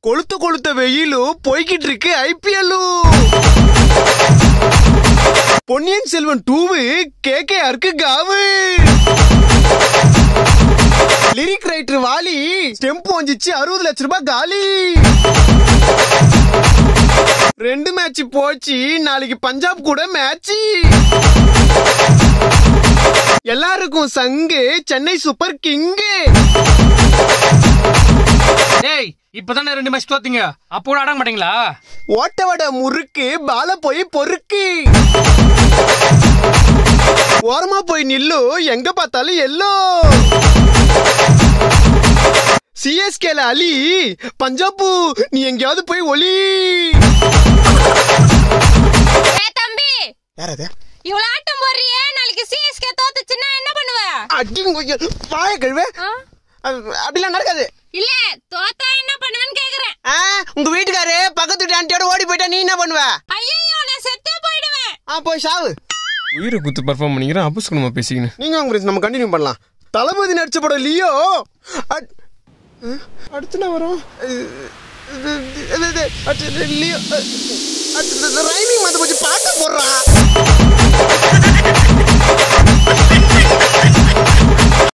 கொளுத்த கொளுத்த வெயிலும் போய்கிட்டு இருக்கு ஐபிஎல்லும் பொன்னியின் செல்வன் டூவு கேகேஆருக்கு காவு லிரிக் ரைட்டர் வாலி ஸ்டெம்ப் வந்துச்சு அறுபது லட்ச ரூபாய் காலி ரெண்டு மேட்ச் போச்சு நாளைக்கு பஞ்சாப் கூட மேட்ச் எல்லாருக்கும் சங்கு சென்னை சூப்பர் கிங்கு டேய் இப்பதானே ரெண்டு மேட்ச் தோத்தீங்க அப்போ கூட ஆட மாட்டீங்களா ஓட்டவட முறுக்கு பால போய் பொறுக்கு ஓரமா போய் நில்லு எங்க பார்த்தாலும் எல்லோ சிஎஸ்கேல அலி பஞ்சாபு நீ எங்கேயாவது போய் ஒலி ஏ தம்பி யாரது இவ்வளவு ஆட்டம் போடுறியே நாளைக்கு சிஎஸ்கே தோத்துச்சுன்னா என்ன பண்ணுவ அடிங்க வாய கழுவே ஆ? அப்படிலாம் நடக்காது இல்ல தோத்தா என்ன பண்ணுவேன்னு கேக்குறேன் ஆ, உங்க வீட்டுக்காரு பக்கத்து வீட்டு ஆண்டியோட ஓடி போயிட்டா நீ என்ன பண்ணுவ ஐயோ நான் செத்தே போயிடுவேன் ஆ போய் சாவு உயிரை குத்து பர்ஃபார்ம் பண்ணிக்கிறேன் அபுஸ்குணமா பேசிக்கின்னு நீங்க உங்க நம்ம கண்டினியூ பண்ணலாம் தளபதி நடிச்ச படம் லியோ அட்- அஹ், அடுத்து என்ன வரும் இது- இது- இது- இது- அடுத்து லியோ ரைமிங் வந்து கொஞ்சம் பாட்டு போடுறா